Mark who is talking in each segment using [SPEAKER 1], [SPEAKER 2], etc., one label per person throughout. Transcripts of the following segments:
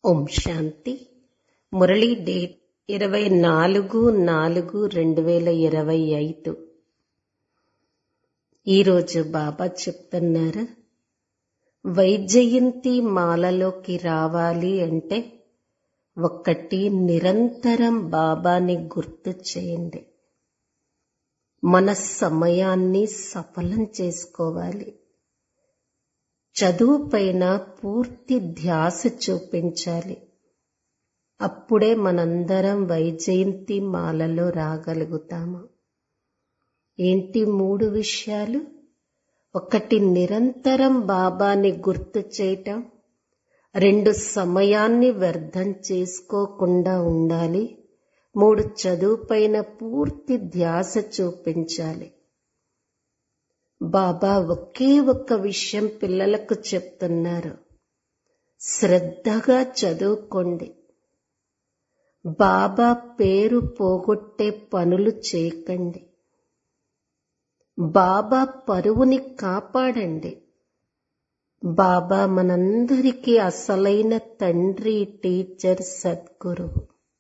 [SPEAKER 1] ఓం శాంతి Murali date ఇరవై నాలుగు నాలుగు రెండు వేల ఇరవై ఐదు ఈరోజు బాబా చెప్తున్నారు వైజయంతి మాలలోకి రావాలి అంటే ఒక్కటి నిరంతరం బాబాని గుర్తు చేయండి మన సమయాన్ని సఫలం చేసుకోవాలి చదువు పైన పూర్తి ధ్యాస చూపించాలి అప్పుడే మనందరం వైజయంతి మాలలో రాగలుగుతాము ఏంటి మూడు విషయాలు ఒకటి నిరంతరం బాబాని గుర్తు చేయటం రెండు సమయాన్ని వ్యర్థం చేసుకోకుండా ఉండాలి మూడు చదువు పైన పూర్తి ధ్యాస చూపించాలి బాబా ఒకే ఒక్క విషయం పిల్లలకు చెప్తున్నారు శ్రద్ధగా చదువుకోండి బాబా పేరు పోగొట్టే పనులు చేయకండి బాబా పరువుని కాపాడండి బాబా మనందరికీ అసలైన తండ్రి టీచర్ సద్గురువు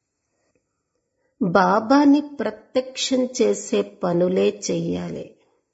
[SPEAKER 1] బాబాని ప్రత్యక్షం చేసే పనులే చెయ్యాలి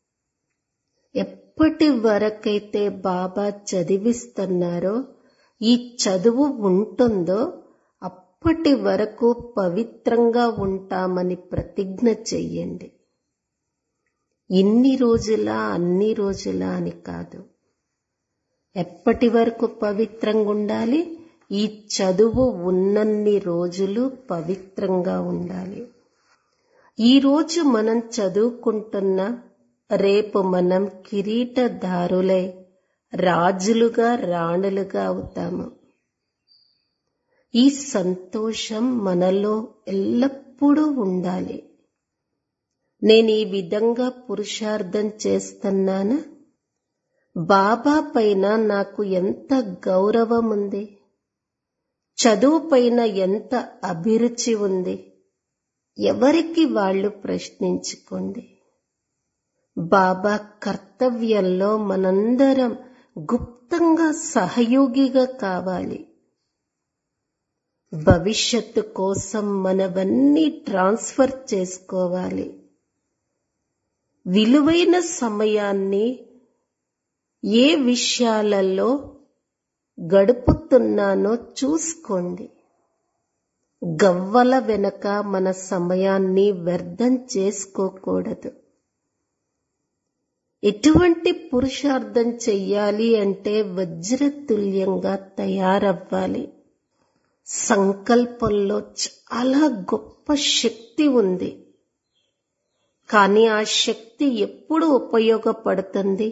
[SPEAKER 1] ఎప్పటి వరకైతే బాబా చదివిస్తున్నారో ఈ చదువు ఉంటుందో అప్పటి వరకు పవిత్రంగా ఉంటామని ప్రతిజ్ఞ చెయ్యండి ఇన్ని రోజులా అన్ని రోజులా అని కాదు ఎప్పటి వరకు పవిత్రంగా ఉండాలి ఈ చదువు ఉన్నన్ని రోజులు పవిత్రంగా ఉండాలి ఈ రోజు మనం చదువుకుంటున్న రేపు మనం కిరీటధారులై రాజులుగా రాణులుగా అవుతాము ఈ సంతోషం మనలో ఎల్లప్పుడూ ఉండాలి నేను ఈ విధంగా పురుషార్థం చేస్తున్నానా బాబా పైన నాకు ఎంత గౌరవం ఉంది చదువు పైన ఎంత అభిరుచి ఉంది ఎవరికి వాళ్ళు ప్రశ్నించుకోండి బాబా కర్తవ్యంలో మనందరం గుప్తంగా సహయోగిగా కావాలి భవిష్యత్తు కోసం మనవన్నీ ట్రాన్స్ఫర్ చేసుకోవాలి విలువైన సమయాన్ని ఏ విషయాలలో గడుపుతున్నానో చూసుకోండి గవ్వల వెనక మన సమయాన్ని వ్యర్థం చేసుకోకూడదు ఎటువంటి పురుషార్థం చెయ్యాలి అంటే వజ్రతుల్యంగా తయారవ్వాలి సంకల్పంలో చాలా గొప్ప శక్తి ఉంది కానీ ఆ శక్తి ఎప్పుడు ఉపయోగపడుతుంది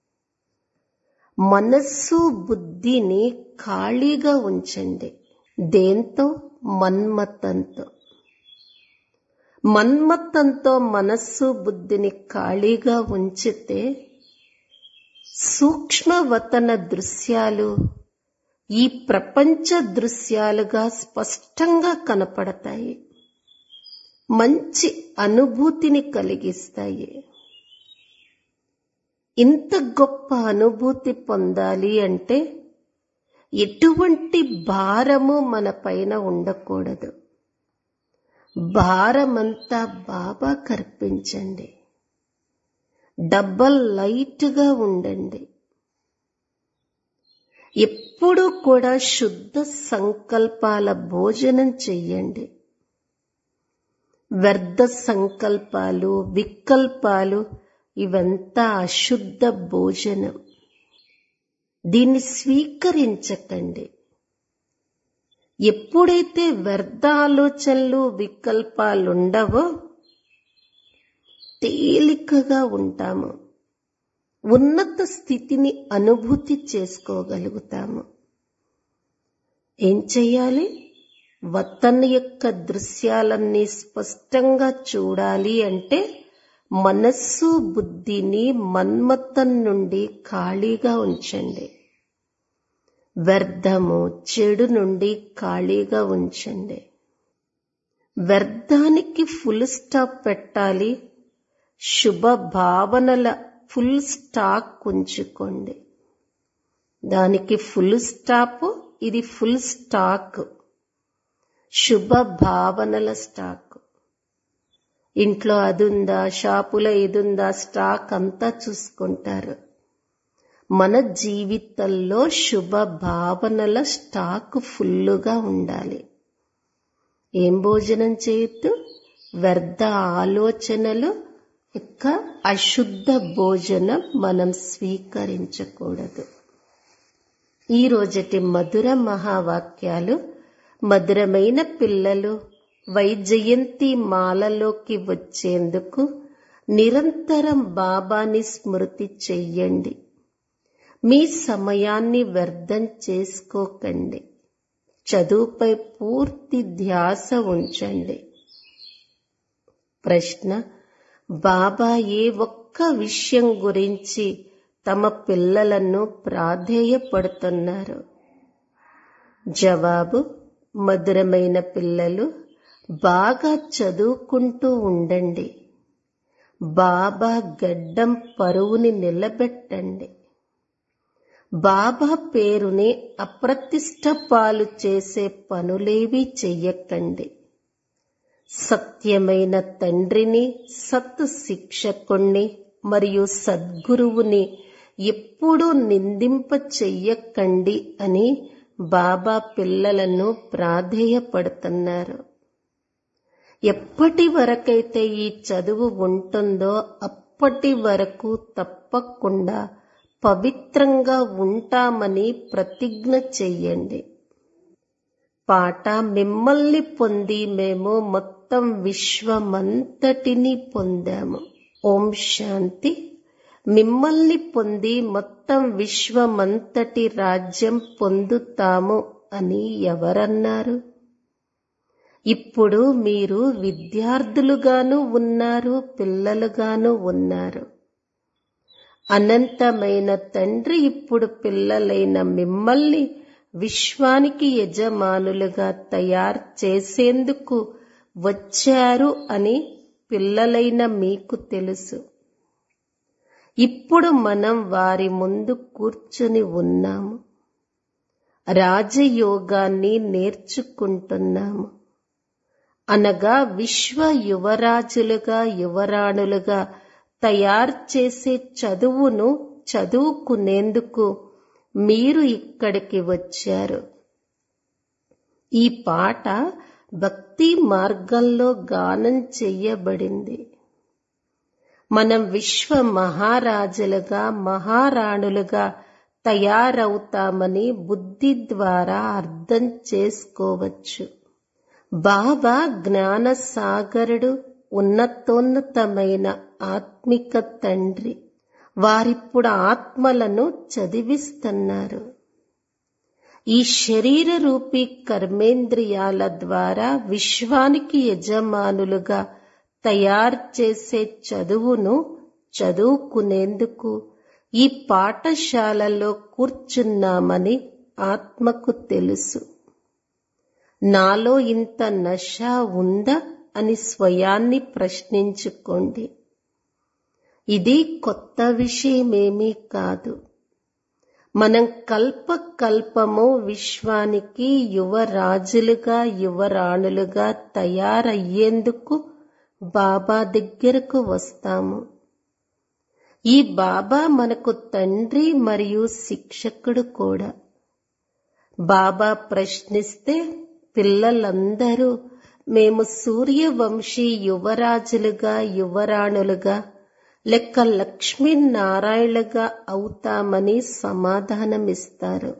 [SPEAKER 1] మనస్సు బుద్ధిని ఖాళీగా ఉంచండి దేంతో మన్మతంతో మన్మత్తంతో మనస్సు బుద్ధిని ఖాళీగా ఉంచితే సూక్ష్మవతన దృశ్యాలు ఈ ప్రపంచ దృశ్యాలుగా స్పష్టంగా కనపడతాయి మంచి అనుభూతిని కలిగిస్తాయి ఇంత గొప్ప అనుభూతి పొందాలి అంటే ఎటువంటి భారము మన పైన ఉండకూడదు భారమంతా బాబా కర్పించండి డబ్బల్ లైట్గా ఉండండి ఎప్పుడూ కూడా శుద్ధ సంకల్పాల భోజనం చెయ్యండి వ్యర్థ సంకల్పాలు వికల్పాలు ఇవంతా అశుద్ధ భోజనం దీన్ని స్వీకరించకండి ఎప్పుడైతే వ్యర్థ ఆలోచనలు వికల్పాలుండవో తేలికగా ఉంటాము ఉన్నత స్థితిని అనుభూతి చేసుకోగలుగుతాము ఏం చెయ్యాలి వతన్ యొక్క దృశ్యాలన్నీ స్పష్టంగా చూడాలి అంటే మనస్సు బుద్ధిని మన్మత్తం నుండి ఖాళీగా ఉంచండి వ్యర్థము చెడు నుండి ఖాళీగా ఉంచండి వ్యర్థానికి ఫుల్ స్టాప్ పెట్టాలి శుభ భావనల ఫుల్ స్టాక్ ఉంచుకోండి దానికి ఫుల్ స్టాప్ ఇది ఫుల్ స్టాక్ శుభ భావనల స్టాక్ ఇంట్లో అదుందా షాపులో ఇదుందా స్టాక్ అంతా చూసుకుంటారు మన జీవితంలో శుభ భావనల స్టాక్ ఫుల్లుగా ఉండాలి ఏం భోజనం చేయొద్దు వ్యర్థ ఆలోచనలు యొక్క అశుద్ధ భోజనం మనం స్వీకరించకూడదు ఈ రోజటి మధుర మహావాక్యాలు మధురమైన పిల్లలు వైజయంతి మాలలోకి వచ్చేందుకు నిరంతరం బాబాని స్మృతి చెయ్యండి మీ సమయాన్ని వ్యర్థం చేసుకోకండి చదువుపై పూర్తి ధ్యాస ఉంచండి ప్రశ్న బాబా ఏ ఒక్క విషయం గురించి తమ పిల్లలను ప్రాధేయపడుతున్నారు జవాబు మధురమైన పిల్లలు బాగా చదువుకుంటూ ఉండండి బాబా గడ్డం పరువుని నిలబెట్టండి బాబా పేరుని అప్రతిష్ట పాలు చేసే పనులేవి చెయ్యకండి సత్యమైన తండ్రిని సత్ శిక్షకుణ్ణి మరియు సద్గురువుని ఎప్పుడూ నిందింప చెయ్యకండి అని బాబా పిల్లలను ప్రాధేయపడుతున్నారు ఎప్పటి వరకైతే ఈ చదువు ఉంటుందో అప్పటి వరకు తప్పకుండా పవిత్రంగా ఉంటామని ప్రతిజ్ఞ చెయ్యండి పాట మిమ్మల్ని పొంది మేము మొత్తం విశ్వమంతటిని పొందాము ఓం శాంతి మిమ్మల్ని పొంది మొత్తం విశ్వమంతటి రాజ్యం పొందుతాము అని ఎవరన్నారు ఇప్పుడు మీరు విద్యార్థులుగాను ఉన్నారు పిల్లలుగాను ఉన్నారు అనంతమైన తండ్రి ఇప్పుడు పిల్లలైన మిమ్మల్ని విశ్వానికి యజమానులుగా తయారు చేసేందుకు వచ్చారు అని పిల్లలైన మీకు తెలుసు ఇప్పుడు మనం వారి ముందు కూర్చుని ఉన్నాము రాజయోగాన్ని నేర్చుకుంటున్నాము అనగా విశ్వ యువరాజులుగా యువరాణులుగా తయారు చేసే చదువును చదువుకునేందుకు మీరు ఇక్కడికి వచ్చారు ఈ పాట భక్తి మార్గంలో గానం చెయ్యబడింది మనం విశ్వ మహారాజులుగా మహారాణులుగా తయారవుతామని బుద్ధి ద్వారా అర్థం చేసుకోవచ్చు బాబా జ్ఞాన సాగరుడు ఉన్నతోన్నతమైన ఆత్మిక తండ్రి వారిప్పుడు ఆత్మలను చదివిస్తున్నారు ఈ శరీర రూపీ కర్మేంద్రియాల ద్వారా విశ్వానికి యజమానులుగా తయారు చేసే చదువును చదువుకునేందుకు ఈ పాఠశాలలో కూర్చున్నామని ఆత్మకు తెలుసు నాలో ఇంత నష ఉందా అని స్వయాన్ని ప్రశ్నించుకోండి ఇది కొత్త విషయమేమీ కాదు మనం కల్ప కల్పము విశ్వానికి యువరాజులుగా యువరాణులుగా తయారయ్యేందుకు బాబా దగ్గరకు వస్తాము ఈ బాబా మనకు తండ్రి మరియు శిక్షకుడు కూడా బాబా ప్రశ్నిస్తే పిల్లలందరూ మేము సూర్యవంశీ యువరాజులుగా యువరాణులుగా లెక్క లక్ష్మీనారాయణగా అవుతామని సమాధానమిస్తారు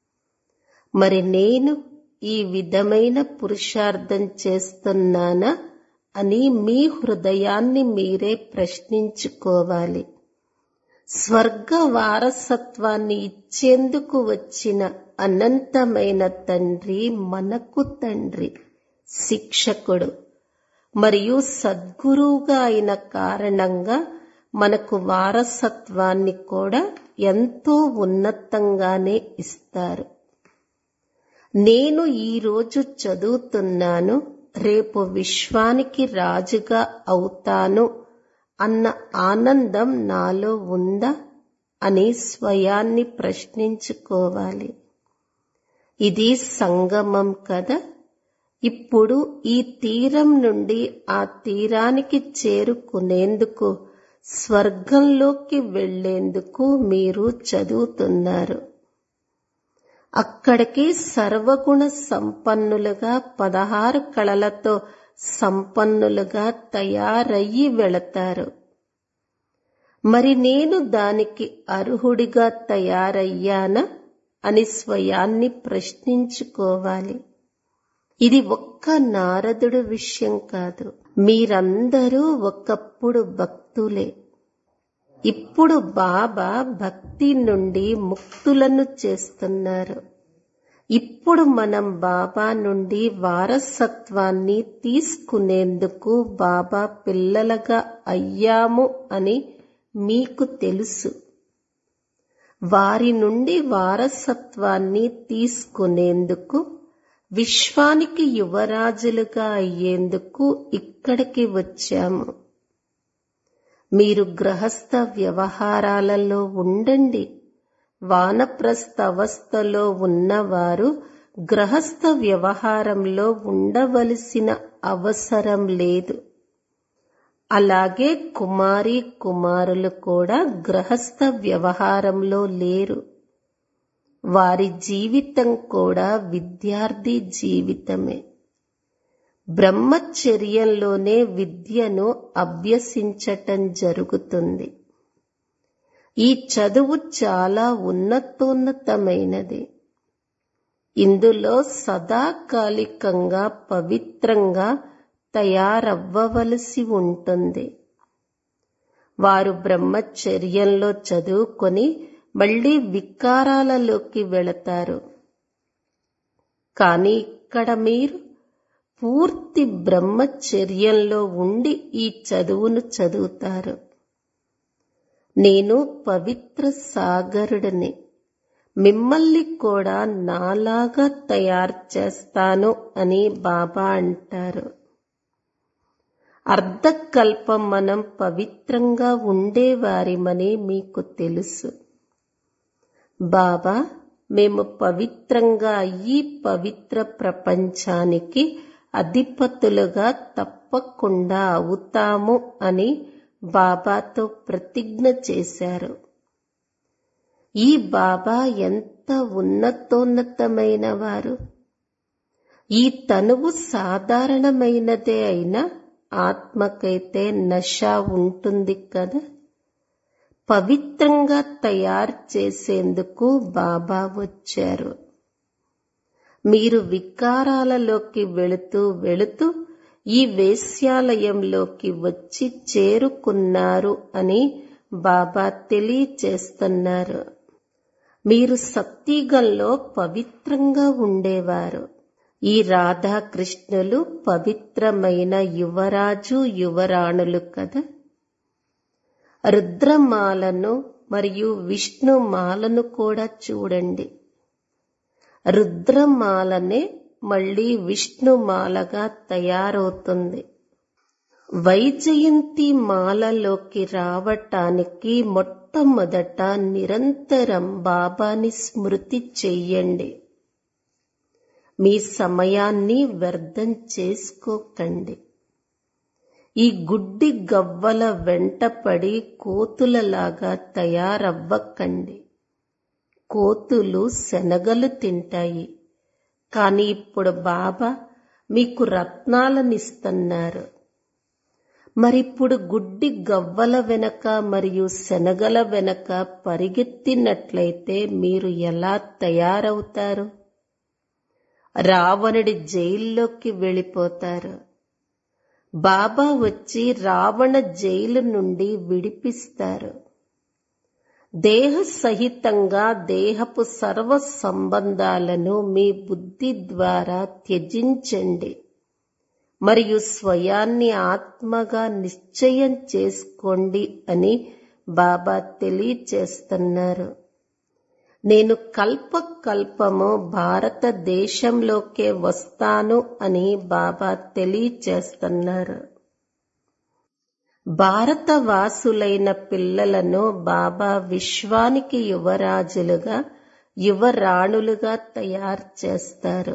[SPEAKER 1] మరి నేను ఈ విధమైన పురుషార్థం చేస్తున్నానా అని మీ హృదయాన్ని మీరే ప్రశ్నించుకోవాలి స్వర్గ వారసత్వాన్ని ఇచ్చేందుకు వచ్చిన అనంతమైన తండ్రి మనకు తండ్రి శిక్షకుడు మరియు సద్గురువుగా అయిన కారణంగా మనకు వారసత్వాన్ని కూడా ఎంతో ఉన్నతంగానే ఇస్తారు నేను ఈరోజు చదువుతున్నాను రేపు విశ్వానికి రాజుగా అవుతాను అన్న ఆనందం నాలో ఉందా అని స్వయాన్ని ప్రశ్నించుకోవాలి ఇది సంగమం కదా ఇప్పుడు ఈ తీరం నుండి ఆ తీరానికి చేరుకునేందుకు స్వర్గంలోకి వెళ్లేందుకు మీరు చదువుతున్నారు అక్కడికి సర్వగుణ సంపన్నులుగా పదహారు కళలతో సంపన్నులుగా తయారయ్యి వెళతారు మరి నేను దానికి అర్హుడిగా తయారయ్యానా అని స్వయాన్ని ప్రశ్నించుకోవాలి ఇది ఒక్క నారదుడు విషయం కాదు మీరందరూ ఒకప్పుడు భక్తులే ఇప్పుడు బాబా భక్తి నుండి ముక్తులను చేస్తున్నారు ఇప్పుడు మనం బాబా నుండి వారసత్వాన్ని తీసుకునేందుకు బాబా పిల్లలుగా అయ్యాము అని మీకు తెలుసు వారి నుండి వారసత్వాన్ని తీసుకునేందుకు విశ్వానికి యువరాజులుగా అయ్యేందుకు ఇక్కడికి వచ్చాము మీరు గృహస్థ వ్యవహారాలలో ఉండండి వానప్రస్థ అవస్థలో ఉన్నవారు గృహస్థ వ్యవహారంలో ఉండవలసిన అవసరం లేదు అలాగే కుమారి కుమారులు కూడా గృహస్థ వ్యవహారంలో లేరు వారి జీవితం కూడా విద్యార్థి జీవితమే బ్రహ్మచర్యంలోనే విద్యను అభ్యసించటం జరుగుతుంది ఈ చదువు చాలా ఉన్నతోన్నతమైనది ఇందులో సదాకాలికంగా పవిత్రంగా తయారవ్వవలసి ఉంటుంది వారు బ్రహ్మచర్యంలో చదువుకొని మళ్ళీ వికారాలలోకి వెళతారు కానీ ఇక్కడ మీరు పూర్తి బ్రహ్మచర్యంలో ఉండి ఈ చదువును చదువుతారు నేను పవిత్ర సాగరుడిని మిమ్మల్ని కూడా నాలాగా తయారు చేస్తాను అని బాబా అంటారు అర్ధకల్పం మనం పవిత్రంగా ఉండేవారిమని మీకు తెలుసు బాబా మేము పవిత్రంగా ఈ పవిత్ర ప్రపంచానికి అధిపతులుగా తప్పకుండా అవుతాము అని బాబాతో ప్రతిజ్ఞ చేశారు ఈ బాబా ఎంత ఉన్నతోన్నతమైన వారు ఈ తనువు సాధారణమైనదే అయినా ఆత్మకైతే నష ఉంటుంది కదా పవిత్రంగా తయారు చేసేందుకు బాబా వచ్చారు మీరు వికారాలలోకి వెళుతూ వెళుతూ ఈ వేశ్యాలయంలోకి వచ్చి చేరుకున్నారు అని బాబా తెలియచేస్తున్నారు మీరు సత్యగంలో పవిత్రంగా ఉండేవారు ఈ రాధాకృష్ణులు పవిత్రమైన యువరాజు యువరాణులు కదా రుద్రమాలను మరియు విష్ణుమాలను కూడా చూడండి రుద్రమాలనే మళ్ళీ విష్ణుమాలగా తయారవుతుంది వైజయంతి మాలలోకి రావటానికి మొట్టమొదట నిరంతరం బాబాని స్మృతి చెయ్యండి మీ సమయాన్ని వ్యర్థం చేసుకోకండి ఈ గుడ్డి గవ్వల వెంటపడి కోతులలాగా తయారవ్వకండి కోతులు శనగలు తింటాయి కాని ఇప్పుడు బాబా మీకు రత్నాలనిస్తున్నారు మరిప్పుడు గుడ్డి గవ్వల వెనక మరియు శనగల వెనక పరిగెత్తినట్లయితే మీరు ఎలా తయారవుతారు రావణుడి జైల్లోకి వెళ్ళిపోతారు బాబా వచ్చి రావణ జైలు నుండి విడిపిస్తారు దేహ సహితంగా దేహపు సర్వ సంబంధాలను మీ బుద్ధి ద్వారా త్యజించండి మరియు స్వయాన్ని ఆత్మగా నిశ్చయం చేసుకోండి అని బాబా తెలియచేస్తున్నారు నేను కల్ప కల్పము భారతదేశంలోకే వస్తాను అని బాబా తెలియచేస్తున్నారు భారతవాసులైన పిల్లలను బాబా విశ్వానికి యువరాజులుగా యువరాణులుగా తయారు చేస్తారు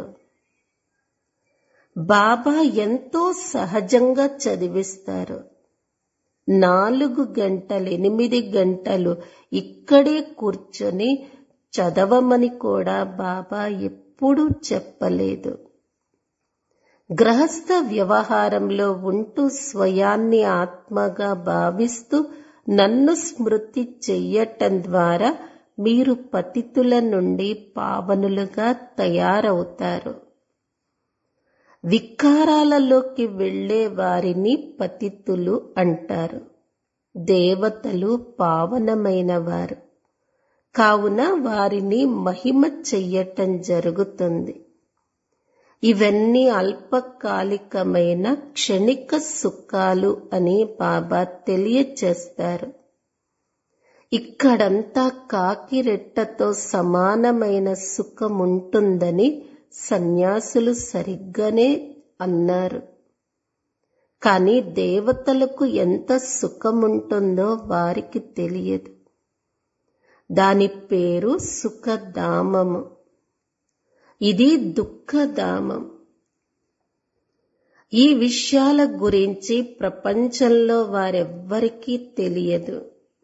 [SPEAKER 1] బాబా ఎంతో సహజంగా చదివిస్తారు నాలుగు గంటలు ఎనిమిది గంటలు ఇక్కడే కూర్చొని చదవమని కూడా బాబా ఎప్పుడూ చెప్పలేదు గ్రహస్థ వ్యవహారంలో ఉంటూ స్వయాన్ని ఆత్మగా భావిస్తూ నన్ను స్మృతి చెయ్యటం ద్వారా మీరు పతితుల నుండి పావనులుగా తయారవుతారు వికారాలలోకి వెళ్లే వారిని పతితులు అంటారు దేవతలు పావనమైన వారు కావున వారిని మహిమ చెయ్యటం జరుగుతుంది ఇవన్నీ అల్పకాలికమైన క్షణిక సుఖాలు అని బాబా తెలియచేస్తారు ఇక్కడంతా కాకిరెట్టతో సమానమైన సుఖముంటుందని సన్యాసులు సరిగ్గానే అన్నారు కానీ దేవతలకు ఎంత సుఖముంటుందో వారికి తెలియదు దాని పేరు సుఖధామము ఇది దుఃఖధామం ఈ విషయాల గురించి ప్రపంచంలో వారెవ్వరికీ తెలియదు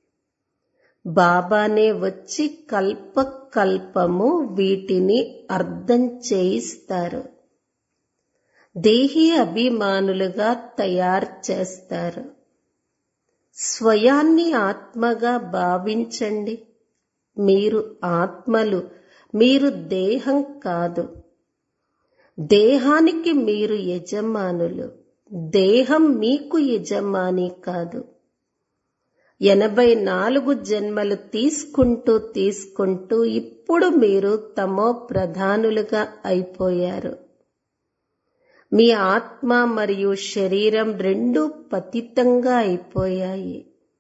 [SPEAKER 1] బాబానే వచ్చి కల్ప కల్పము వీటిని అర్థం చేయిస్తారు దేహి అభిమానులుగా తయారు చేస్తారు స్వయాన్ని ఆత్మగా భావించండి మీరు ఆత్మలు మీరు దేహం కాదు దేహానికి మీరు యజమానులు దేహం మీకు యజమాని కాదు ఎనభై నాలుగు జన్మలు తీసుకుంటూ తీసుకుంటూ ఇప్పుడు మీరు తమో ప్రధానులుగా అయిపోయారు మీ ఆత్మ మరియు శరీరం రెండూ పతితంగా అయిపోయాయి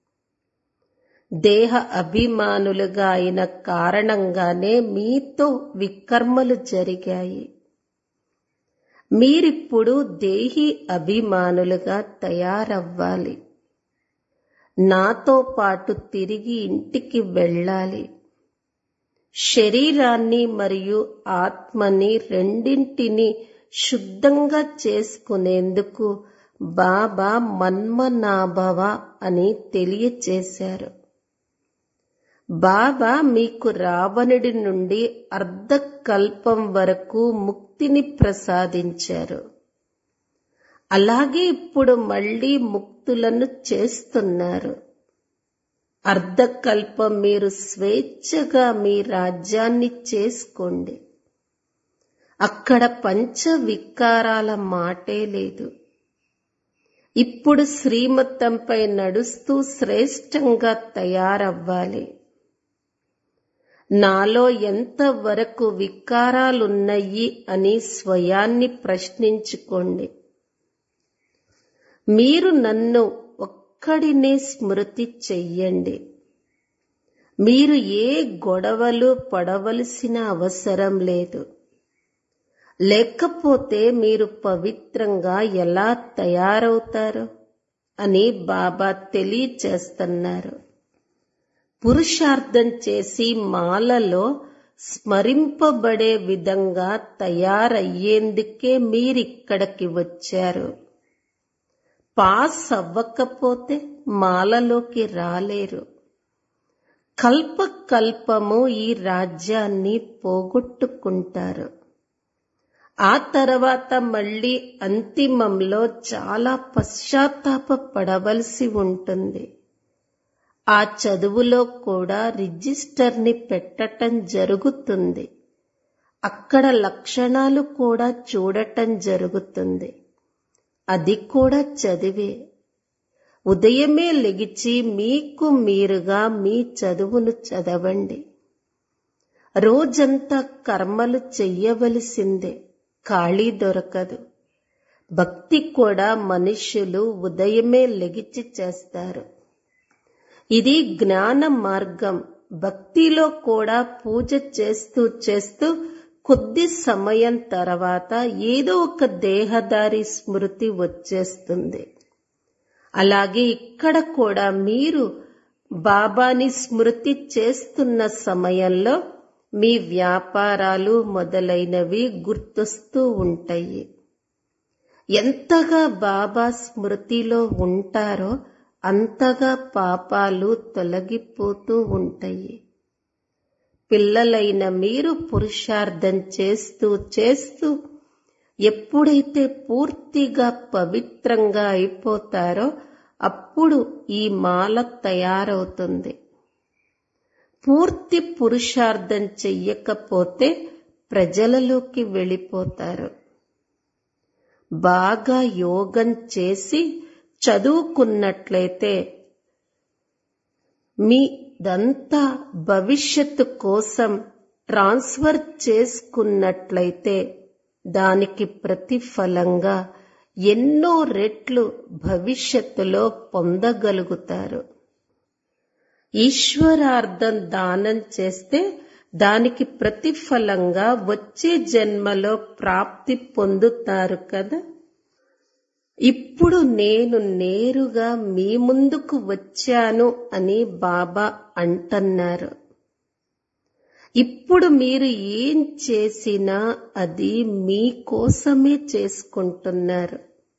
[SPEAKER 1] దేహ అభిమానులుగా అయిన కారణంగానే మీతో వికర్మలు జరిగాయి మీరిప్పుడు దేహి అభిమానులుగా తయారవ్వాలి నాతో పాటు తిరిగి ఇంటికి వెళ్ళాలి శరీరాన్ని మరియు ఆత్మని రెండింటిని శుద్ధంగా చేసుకునేందుకు బాబా మన్మనాభవ అని తెలియచేశారు బాబా మీకు రావణుడి నుండి అర్ధకల్పం వరకు ముక్తిని ప్రసాదించారు అలాగే ఇప్పుడు మళ్ళీ ముక్తులను చేస్తున్నారు అర్ధకల్పం మీరు స్వేచ్ఛగా మీ రాజ్యాన్ని చేసుకోండి అక్కడ పంచ వికారాల మాటే లేదు ఇప్పుడు శ్రీమతంపై నడుస్తూ శ్రేష్టంగా తయారవ్వాలి నాలో ఎంతవరకు వికారాలున్నాయి అని స్వయాన్ని ప్రశ్నించుకోండి మీరు నన్ను ఒక్కడినే స్మృతి చెయ్యండి మీరు ఏ గొడవలు పడవలసిన అవసరం లేదు లేకపోతే మీరు పవిత్రంగా ఎలా తయారవుతారు అని బాబా తెలియచేస్తున్నారు పురుషార్థం చేసి మాలలో స్మరింపబడే విధంగా తయారయ్యేందుకే మీరిక్కడికి వచ్చారు పాస్ అవ్వకపోతే మాలలోకి రాలేరు కల్ప కల్పము ఈ రాజ్యాన్ని పోగొట్టుకుంటారు ఆ తర్వాత మళ్ళీ అంతిమంలో చాలా పశ్చాత్తాప పడవలసి ఉంటుంది ఆ చదువులో కూడా రిజిస్టర్ని పెట్టటం జరుగుతుంది అక్కడ లక్షణాలు కూడా చూడటం జరుగుతుంది అది కూడా చదివే ఉదయమే లెగిచి మీకు మీరుగా మీ చదువును చదవండి రోజంతా కర్మలు చెయ్యవలసిందే ఖాళీ దొరకదు భక్తి కూడా మనుష్యులు ఉదయమే లెగిచి చేస్తారు ఇది జ్ఞాన మార్గం భక్తిలో కూడా పూజ చేస్తూ చేస్తూ కొద్ది సమయం తర్వాత ఏదో ఒక దేహదారి స్మృతి వచ్చేస్తుంది అలాగే ఇక్కడ కూడా మీరు బాబాని స్మృతి చేస్తున్న సమయంలో మీ వ్యాపారాలు మొదలైనవి గుర్తొస్తూ ఉంటాయి ఎంతగా బాబా స్మృతిలో ఉంటారో అంతగా పాపాలు తొలగిపోతూ ఉంటాయి పిల్లలైన మీరు పురుషార్థం చేస్తూ చేస్తూ ఎప్పుడైతే పూర్తిగా పవిత్రంగా అయిపోతారో అప్పుడు ఈ మాల తయారవుతుంది పూర్తి పురుషార్థం చెయ్యకపోతే ప్రజలలోకి వెళ్ళిపోతారు బాగా యోగం చేసి చదువుకున్నట్లయితే మీదంతా భవిష్యత్తు కోసం ట్రాన్స్ఫర్ చేసుకున్నట్లయితే దానికి ప్రతిఫలంగా ఎన్నో రెట్లు భవిష్యత్తులో పొందగలుగుతారు ఈశ్వరార్థం దానం చేస్తే దానికి ప్రతిఫలంగా వచ్చే జన్మలో ప్రాప్తి పొందుతారు కదా ఇప్పుడు నేను నేరుగా మీ ముందుకు వచ్చాను అని బాబా అంటున్నారు ఇప్పుడు మీరు ఏం చేసినా అది మీకోసమే చేసుకుంటున్నారు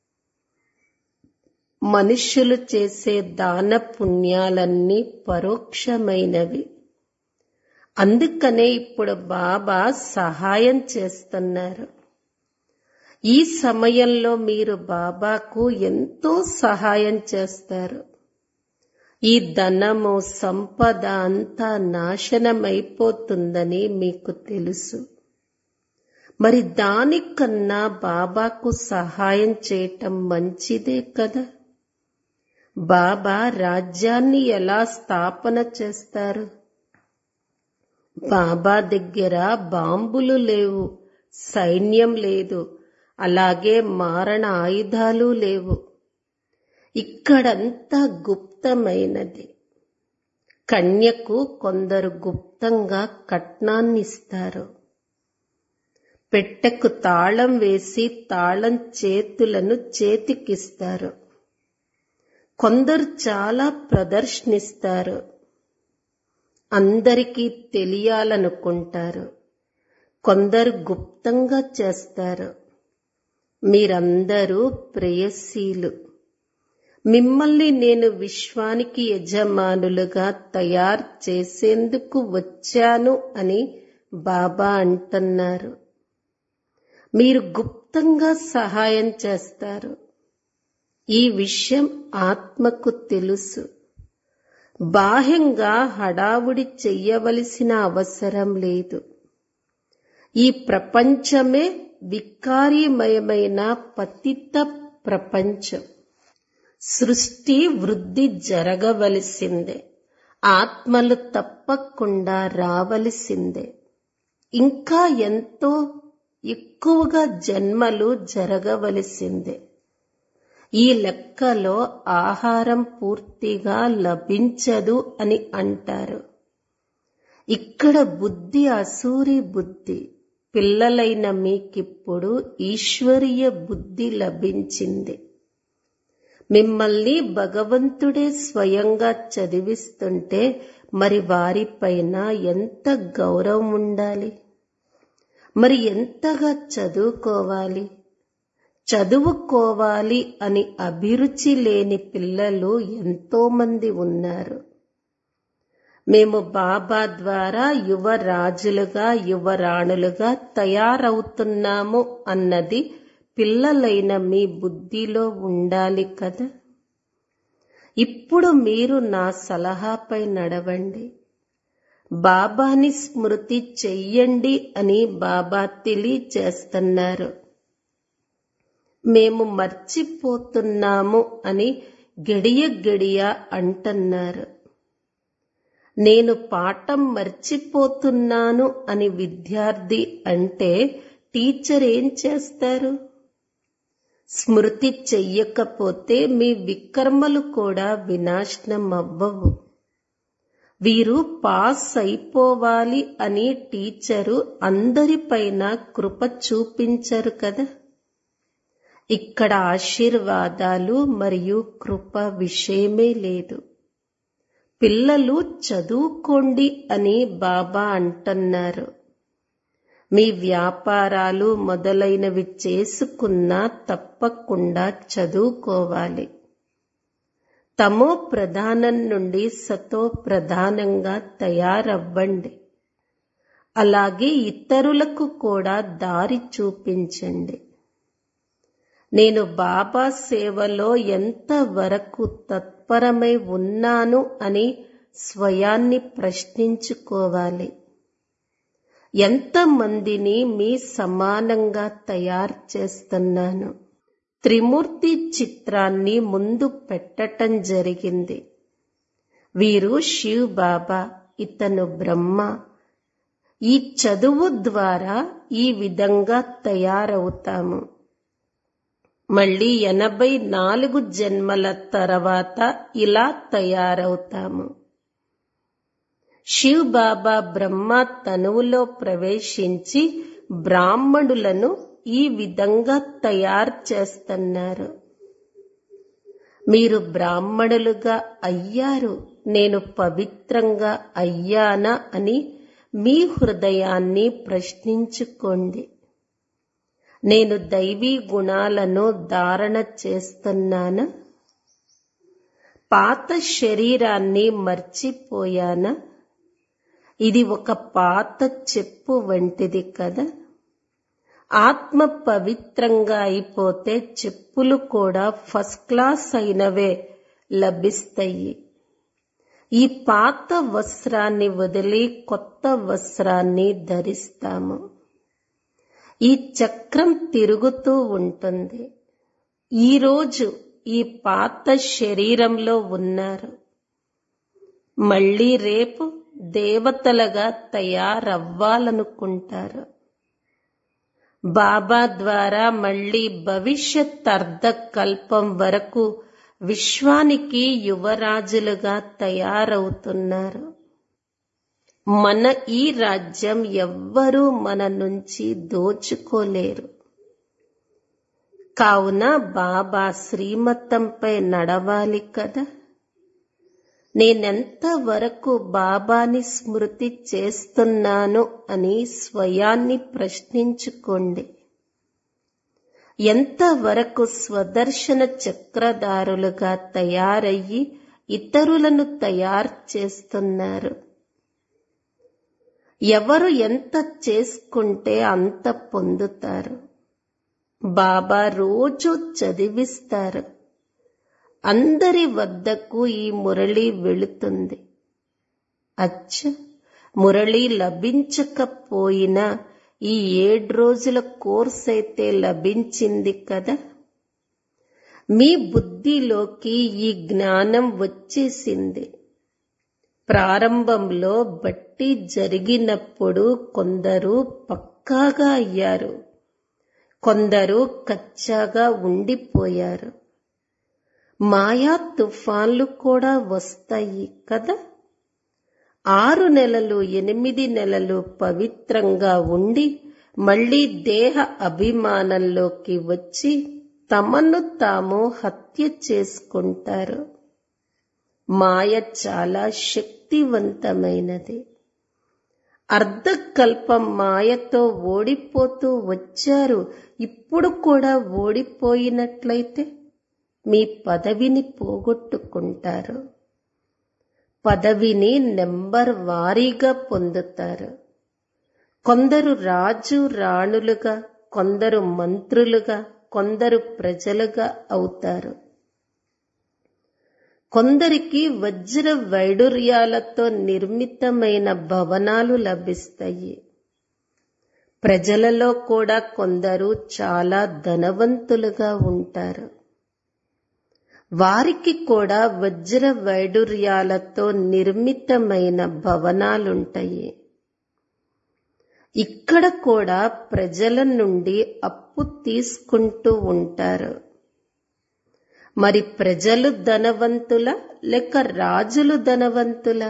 [SPEAKER 1] మనుష్యులు చేసే దాన పుణ్యాలన్నీ పరోక్షమైనవి అందుకనే ఇప్పుడు బాబా సహాయం చేస్తున్నారు ఈ సమయంలో మీరు బాబాకు ఎంతో సహాయం చేస్తారు ఈ ధనము సంపద అంతా నాశనమైపోతుందని మీకు తెలుసు మరి దానికన్నా బాబాకు సహాయం చేయటం మంచిదే కదా బాబా రాజ్యాన్ని ఎలా స్థాపన చేస్తారు బాబా దగ్గర బాంబులు లేవు సైన్యం లేదు అలాగే మారణ ఆయుధాలు లేవు ఇక్కడంతా గుప్తమైనది కన్యకు కొందరు గుప్తంగా కట్నాన్నిస్తారు పెట్టెకు తాళం వేసి తాళం చేతులను చేతికిస్తారు కొందరు చాలా ప్రదర్శనిస్తారు అందరికీ తెలియాలనుకుంటారు కొందరు గుప్తంగా చేస్తారు మీరందరూ ప్రేయసీలు మిమ్మల్ని నేను విశ్వానికి యజమానులుగా తయారు చేసేందుకు వచ్చాను అని బాబా అంటున్నారు మీరు గుప్తంగా సహాయం చేస్తారు ఈ విషయం ఆత్మకు తెలుసు బాహ్యంగా హడావుడి చెయ్యవలసిన అవసరం లేదు ఈ ప్రపంచమే వికారీమయమైన పతిత ప్రపంచం సృష్టి వృద్ధి జరగవలసిందే ఆత్మలు తప్పకుండా రావలసిందే ఇంకా ఎంతో ఎక్కువగా జన్మలు జరగవలసిందే ఈ లెక్కలో ఆహారం పూర్తిగా లభించదు అని అంటారు ఇక్కడ బుద్ధి అసూరి బుద్ధి పిల్లలైన మీకిప్పుడు ఈశ్వరీయ బుద్ధి లభించింది మిమ్మల్ని భగవంతుడే స్వయంగా చదివిస్తుంటే మరి వారిపైన ఎంత గౌరవం ఉండాలి మరి ఎంతగా చదువుకోవాలి చదువుకోవాలి అని అభిరుచి లేని పిల్లలు ఎంతో మంది ఉన్నారు మేము బాబా ద్వారా యువరాజులుగా యువరాణులుగా తయారవుతున్నాము అన్నది పిల్లలైన మీ బుద్ధిలో ఉండాలి కదా ఇప్పుడు మీరు నా సలహాపై నడవండి బాబాని స్మృతి చెయ్యండి అని బాబా తెలియచేస్తున్నారు మేము మర్చిపోతున్నాము అని గడియ గడియ అంటున్నారు నేను పాఠం మర్చిపోతున్నాను అని విద్యార్థి అంటే టీచర్ ఏం చేస్తారు స్మృతి చెయ్యకపోతే మీ వికర్మలు కూడా వినాశనం అవ్వవు వీరు పాస్ అయిపోవాలి అని టీచరు అందరిపైన కృప చూపించరు కదా ఇక్కడ ఆశీర్వాదాలు మరియు కృప విషయమే లేదు పిల్లలు చదువుకోండి అని బాబా అంటున్నారు మీ వ్యాపారాలు మొదలైనవి చేసుకున్నా తప్పకుండా చదువుకోవాలి తమో ప్రధానం నుండి సతో ప్రధానంగా తయారవ్వండి అలాగే ఇతరులకు కూడా దారి చూపించండి నేను బాబా సేవలో ఎంత వరకు తత్పరమై ఉన్నాను అని స్వయాన్ని ప్రశ్నించుకోవాలి ఎంతమందిని మీ సమానంగా తయారు చేస్తున్నాను త్రిమూర్తి చిత్రాన్ని ముందు పెట్టటం జరిగింది వీరు శివ్ బాబా ఇతను బ్రహ్మ ఈ చదువు ద్వారా ఈ విధంగా తయారవుతాము మళ్ళీ ఎనభై నాలుగు జన్మల తర్వాత ఇలా తయారవుతాము శివ్ బాబా బ్రహ్మ తనువులో ప్రవేశించి బ్రాహ్మణులను ఈ విధంగా తయారు చేస్తున్నారు మీరు బ్రాహ్మణులుగా అయ్యారు నేను పవిత్రంగా అయ్యానా అని మీ హృదయాన్ని ప్రశ్నించుకోండి నేను దైవీ గుణాలను ధారణ చేస్తున్నానా పాత శరీరాన్ని మర్చిపోయానా ఇది ఒక పాత చెప్పు వంటిది కదా ఆత్మ పవిత్రంగా అయిపోతే చెప్పులు కూడా ఫస్ట్ క్లాస్ అయినవే లభిస్తాయి ఈ పాత వస్త్రాన్ని వదిలి కొత్త వస్త్రాన్ని ధరిస్తాము ఈ చక్రం తిరుగుతూ ఉంటుంది ఈరోజు ఈ పాత శరీరంలో ఉన్నారు మళ్ళీ రేపు దేవతలుగా తయారవ్వాలనుకుంటారు బాబా ద్వారా మళ్ళీ భవిష్యత్ అర్ధకల్పం వరకు విశ్వానికి యువరాజులుగా తయారవుతున్నారు మన ఈ రాజ్యం ఎవ్వరూ మన నుంచి దోచుకోలేరు కావున బాబా శ్రీమతంపై నడవాలి కదా నేనెంత వరకు బాబాని స్మృతి చేస్తున్నాను అని స్వయాన్ని ప్రశ్నించుకోండి ఎంతవరకు స్వదర్శన చక్రధారులుగా తయారయ్యి ఇతరులను తయారు చేస్తున్నారు ఎవరు ఎంత చేసుకుంటే అంత పొందుతారు బాబా రోజు చదివిస్తారు అందరి వద్దకు ఈ మురళి వెళుతుంది అచ్చ మురళి లభించకపోయినా ఈ ఏడు రోజుల కోర్స్ అయితే లభించింది కదా మీ బుద్ధిలోకి ఈ జ్ఞానం వచ్చేసింది ప్రారంభంలో బట్టి జరిగినప్పుడు కొందరు పక్కాగా అయ్యారు కొందరు కచ్చాగా ఉండిపోయారు మాయా తుఫాన్లు కూడా వస్తాయి కదా ఆరు నెలలు ఎనిమిది నెలలు పవిత్రంగా ఉండి మళ్ళీ దేహ అభిమానంలోకి వచ్చి తమను తాము హత్య చేసుకుంటారు మాయ చాలా శక్తివంతమైనది అర్ధకల్పం మాయతో ఓడిపోతూ వచ్చారు ఇప్పుడు కూడా ఓడిపోయినట్లయితే మీ పదవిని పోగొట్టుకుంటారు పదవిని నెంబర్ వారీగా పొందుతారు కొందరు రాజు రాణులుగా కొందరు మంత్రులుగా కొందరు ప్రజలుగా అవుతారు కొందరికి వజ్ర వైడూర్యాలతో నిర్మితమైన భవనాలు లభిస్తాయి ప్రజలలో కూడా కొందరు చాలా ధనవంతులుగా ఉంటారు వారికి కూడా వజ్ర వైడూర్యాలతో నిర్మితమైన భవనాలుంటాయి ఇక్కడ కూడా ప్రజల నుండి అప్పు తీసుకుంటూ ఉంటారు మరి ప్రజలు ధనవంతుల లేక రాజులు ధనవంతుల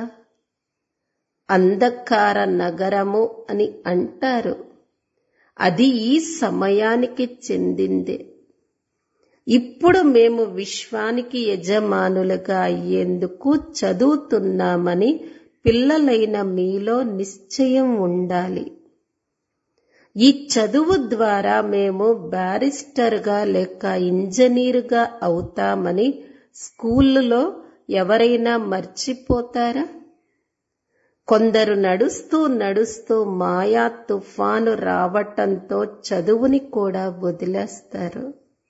[SPEAKER 1] అంధకార నగరము అని అంటారు అది ఈ సమయానికి చెందింది ఇప్పుడు మేము విశ్వానికి యజమానులుగా అయ్యేందుకు చదువుతున్నామని పిల్లలైన మీలో నిశ్చయం ఉండాలి ఈ చదువు ద్వారా మేము బ్యారిస్టర్గా లేక ఇంజనీరుగా అవుతామని స్కూళ్ళలో ఎవరైనా మర్చిపోతారా కొందరు నడుస్తూ నడుస్తూ మాయా తుఫాను రావటంతో చదువుని కూడా వదిలేస్తారు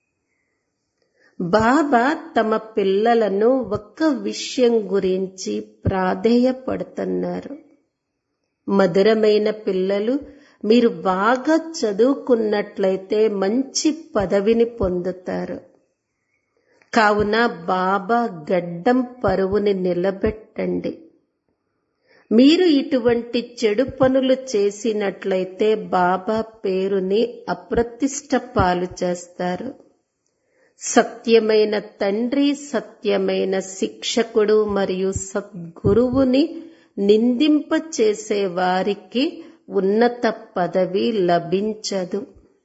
[SPEAKER 1] బాబా తమ పిల్లలను ఒక్క విషయం గురించి ప్రాధేయపడుతున్నారు మధురమైన పిల్లలు మీరు బాగా చదువుకున్నట్లయితే మంచి పదవిని పొందుతారు కావున బాబా గడ్డం పరువుని నిలబెట్టండి మీరు ఇటువంటి చెడు పనులు చేసినట్లయితే బాబా పేరుని అప్రతిష్ట పాలు చేస్తారు సత్యమైన తండ్రి సత్యమైన శిక్షకుడు మరియు సద్గురువుని నిందింప చేసే వారికి ఉన్నత పదవి లభించదు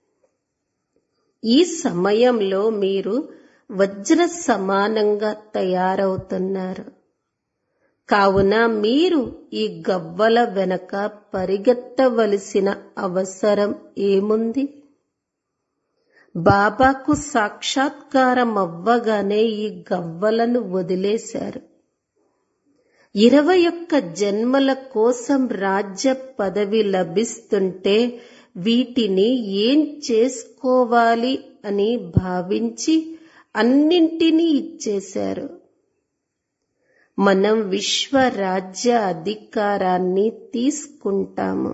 [SPEAKER 1] ఈ సమయంలో మీరు వజ్ర సమానంగా తయారవుతున్నారు కావున మీరు ఈ గవ్వల వెనక పరిగెత్తవలసిన అవసరం ఏముంది బాబాకు సాక్షాత్కారం అవ్వగానే ఈ గవ్వలను వదిలేశారు ఇరవై ఒక్క జన్మల కోసం రాజ్య పదవి లభిస్తుంటే వీటిని ఏం చేసుకోవాలి అని భావించి అన్నింటినీ ఇచ్చేశారు మనం విశ్వ రాజ్య అధికారాన్ని తీసుకుంటాము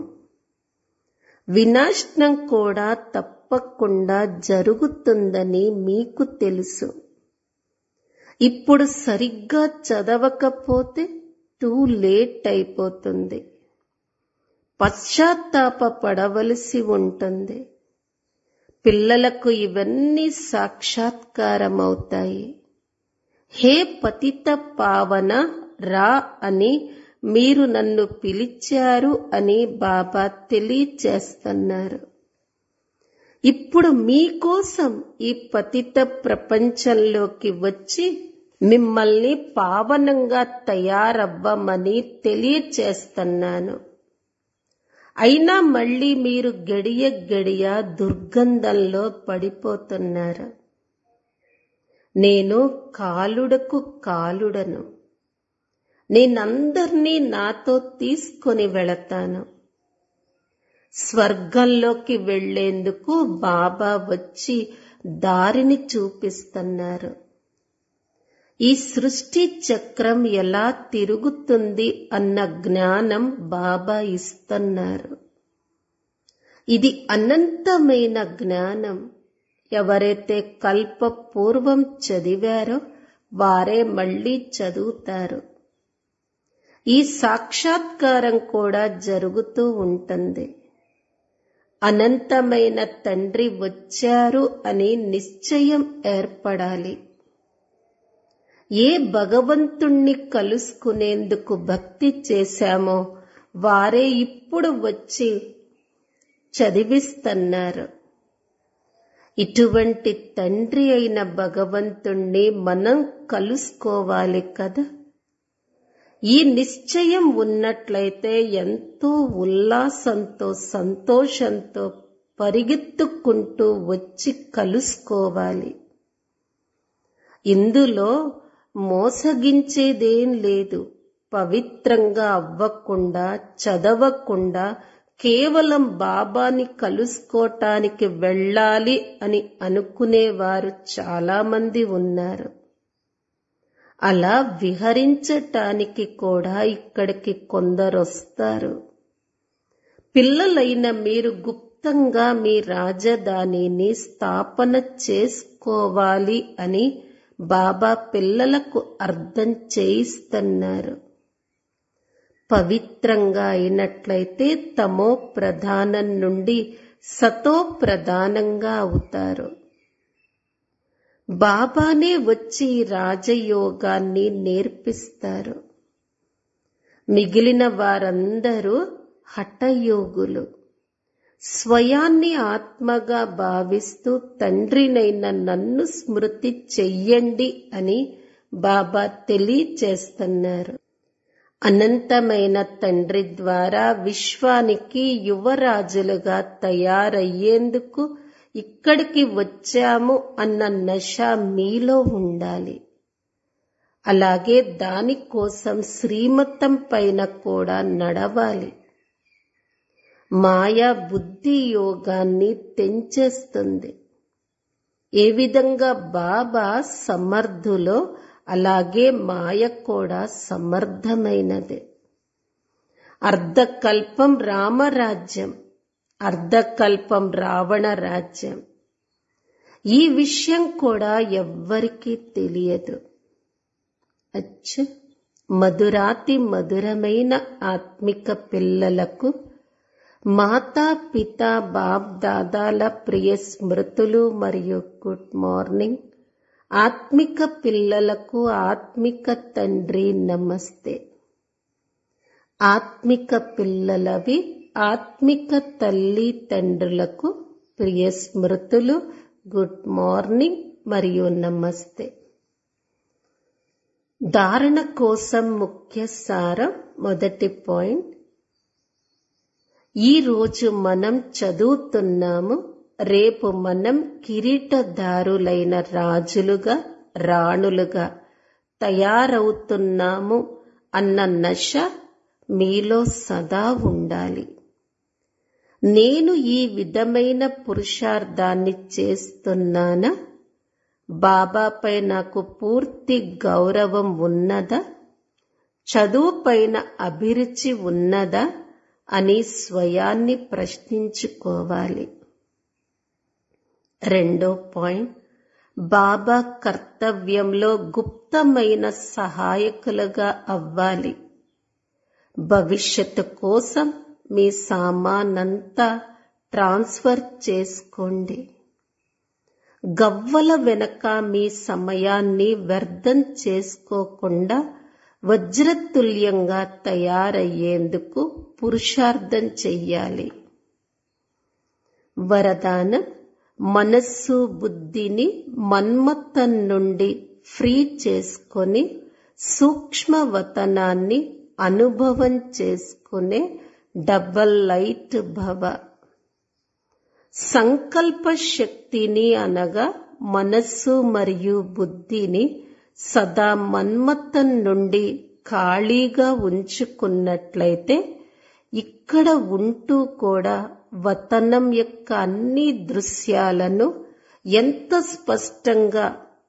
[SPEAKER 1] వినాశనం కూడా తప్పకుండా జరుగుతుందని మీకు తెలుసు ఇప్పుడు సరిగ్గా చదవకపోతే టూ లేట్ అయిపోతుంది పశ్చాత్తాప పడవలసి ఉంటుంది పిల్లలకు ఇవన్నీ సాక్షాత్కారం అవుతాయి హే పతిత పావన రా అని మీరు నన్ను పిలిచారు అని బాబా తెలియచేస్తున్నారు ఇప్పుడు మీకోసం ఈ పతిత ప్రపంచంలోకి వచ్చి మిమ్మల్ని పావనంగా తయారవ్వమని తెలియచేస్తున్నాను అయినా మళ్ళీ మీరు గడియ గడియ దుర్గంధంలో పడిపోతున్నారు నేను కాలుడకు కాలుడను నేనందర్నీ నాతో తీసుకొని వెళతాను స్వర్గంలోకి వెళ్లేందుకు బాబా వచ్చి దారిని చూపిస్తున్నారు ఈ సృష్టి చక్రం ఎలా తిరుగుతుంది అన్న జ్ఞానం బాబా ఇస్తున్నారు ఇది అనంతమైన జ్ఞానం ఎవరైతే కల్ప పూర్వం చదివారో వారే మళ్ళీ చదువుతారు ఈ సాక్షాత్కారం కూడా జరుగుతూ ఉంటుంది అనంతమైన తండ్రి వచ్చారు అని నిశ్చయం ఏర్పడాలి ఏ భగవంతుణ్ణి కలుసుకునేందుకు భక్తి చేశామో వారే ఇప్పుడు వచ్చి చదివిస్తున్నారు ఇటువంటి తండ్రి అయిన భగవంతుణ్ణి మనం కలుసుకోవాలి కదా ఈ నిశ్చయం ఉన్నట్లయితే ఎంతో ఉల్లాసంతో సంతోషంతో పరిగెత్తుకుంటూ వచ్చి కలుసుకోవాలి ఇందులో మోసగించేదేం లేదు పవిత్రంగా అవ్వకుండా చదవకుండా కేవలం బాబాని కలుసుకోటానికి వెళ్ళాలి అని అనుకునేవారు చాలా మంది ఉన్నారు అలా విహరించటానికి కూడా ఇక్కడికి కొందరొస్తారు పిల్లలైన మీరు గుప్తంగా మీ రాజధానిని స్థాపన చేసుకోవాలి అని బాబా పిల్లలకు అర్థం చేయిస్తున్నారు పవిత్రంగా అయినట్లయితే తమో ప్రధానం నుండి సతో ప్రధానంగా అవుతారు బాబానే వచ్చి రాజయోగాన్ని నేర్పిస్తారు మిగిలిన వారందరూ హఠయోగులు స్వయాన్ని ఆత్మగా భావిస్తూ తండ్రినైన నన్ను స్మృతి చెయ్యండి అని బాబా తెలియచేస్తున్నారు అనంతమైన తండ్రి ద్వారా విశ్వానికి యువరాజులుగా తయారయ్యేందుకు ఇక్కడికి వచ్చాము అన్న నశ మీలో ఉండాలి అలాగే దానికోసం శ్రీమతం పైన కూడా నడవాలి మాయా బుద్ధి యోగాన్ని తెంచేస్తుంది ఏ విధంగా బాబా సమర్థులో అలాగే మాయ కూడా సమర్థమైనదే అర్ధకల్పం రామరాజ్యం అర్ధకల్పం రావణ రాజ్యం ఈ విషయం కూడా ఎవ్వరికీ తెలియదు అచ్చ మధురాతి మధురమైన ఆత్మిక పిల్లలకు మాతా పిత బాప్ దాదాల ప్రియ స్మృతులు మరియు గుడ్ మార్నింగ్ ఆత్మిక పిల్లలకు ఆత్మిక తండ్రి నమస్తే ఆత్మిక పిల్లలవి ఆత్మిక తల్లి తండ్రులకు ప్రియ స్మృతులు గుడ్ మార్నింగ్ మరియు నమస్తే ధారణ కోసం ముఖ్య సారం మొదటి పాయింట్ ఈ రోజు మనం చదువుతున్నాము రేపు మనం కిరీటదారులైన రాజులుగా రాణులుగా తయారవుతున్నాము అన్న నశ మీలో సదా ఉండాలి నేను ఈ విధమైన పురుషార్థాన్ని చేస్తున్నానా బాబాపై నాకు పూర్తి గౌరవం ఉన్నదా చదువుపైన అభిరుచి ఉన్నదా అని స్వయాన్ని ప్రశ్నించుకోవాలి రెండో పాయింట్ బాబా కర్తవ్యంలో గుప్తమైన సహాయకులుగా అవ్వాలి భవిష్యత్తు కోసం మీ సామానంతా ట్రాన్స్ఫర్ చేసుకోండి గవ్వల వెనక మీ సమయాన్ని వ్యర్థం చేసుకోకుండా వజ్రతుల్యంగా తయారయ్యేందుకు పురుషార్థం చెయ్యాలి వరదానం మనస్సు బుద్ధిని మన్మత్తం నుండి ఫ్రీ చేసుకొని సూక్ష్మవతనాన్ని అనుభవం చేసుకునే డబల్ లైట్ భవ సంకల్ప శక్తిని అనగా మనస్సు మరియు బుద్ధిని సదా మన్మత్తం నుండి ఖాళీగా ఉంచుకున్నట్లయితే ఇక్కడ ఉంటూ కూడా వతనం యొక్క అన్ని దృశ్యాలను ఎంత స్పష్టంగా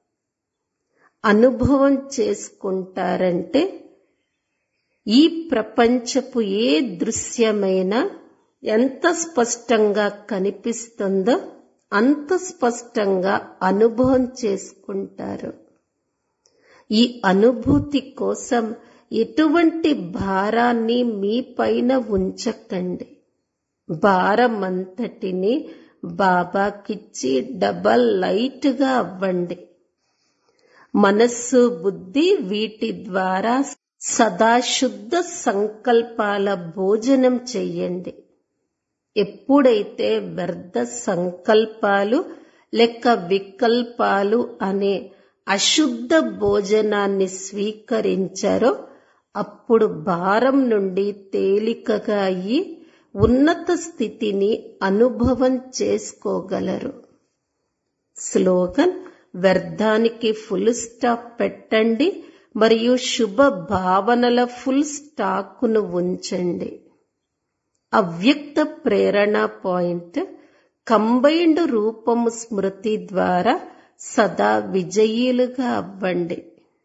[SPEAKER 1] అనుభవం చేసుకుంటారంటే ఈ ప్రపంచపు ఏ దృశ్యమైనా ఎంత స్పష్టంగా కనిపిస్తుందో అంత స్పష్టంగా అనుభవం చేసుకుంటారు ఈ అనుభూతి కోసం ఎటువంటి భారాన్ని మీ పైన ఉంచకండి భారమంతటిని బాబాకిచ్చి డబల్ లైట్గా అవ్వండి మనస్సు బుద్ధి వీటి ద్వారా సదా శుద్ధ సంకల్పాల భోజనం చెయ్యండి ఎప్పుడైతే వ్యర్థ సంకల్పాలు లేక వికల్పాలు అనే అశుద్ధ భోజనాన్ని స్వీకరించారో అప్పుడు భారం నుండి తేలికగా అయ్యి ఉన్నత స్థితిని అనుభవం చేసుకోగలరు స్లోగన్ వ్యర్థానికి ఫుల్ స్టాప్ పెట్టండి మరియు శుభ భావనల ఫుల్ స్టాకును ఉంచండి అవ్యక్త ప్రేరణ పాయింట్ కంబైన్డ్ రూపము స్మృతి ద్వారా సదా విజయీలుగా అవ్వండి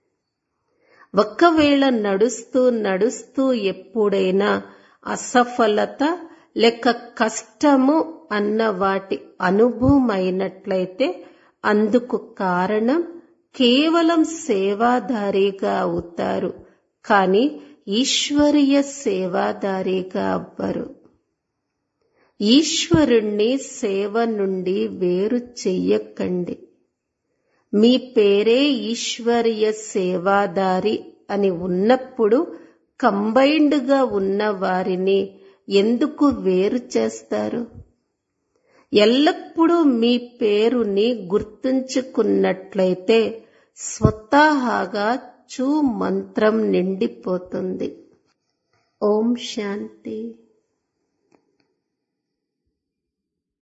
[SPEAKER 1] ఒకవేళ నడుస్తూ నడుస్తూ ఎప్పుడైనా అసఫలత లేక కష్టము అన్న వాటి అనుభవం అయినట్లయితే అందుకు కారణం కేవలం సేవాదారిగా అవుతారు కానీ ఈశ్వరీయ సేవాదారిగా అవ్వరు ఈశ్వరుణ్ణి సేవ నుండి వేరు చెయ్యకండి మీ పేరే ఈశ్వరీయ సేవాదారి అని ఉన్నప్పుడు కంబైన్డ్ గా ఉన్న వారిని ఎందుకు వేరు చేస్తారు ఎల్లప్పుడూ మీ పేరుని గుర్తుంచుకున్నట్లయితే స్వతహాగా చూ మంత్రం నిండిపోతుంది ఓం శాంతి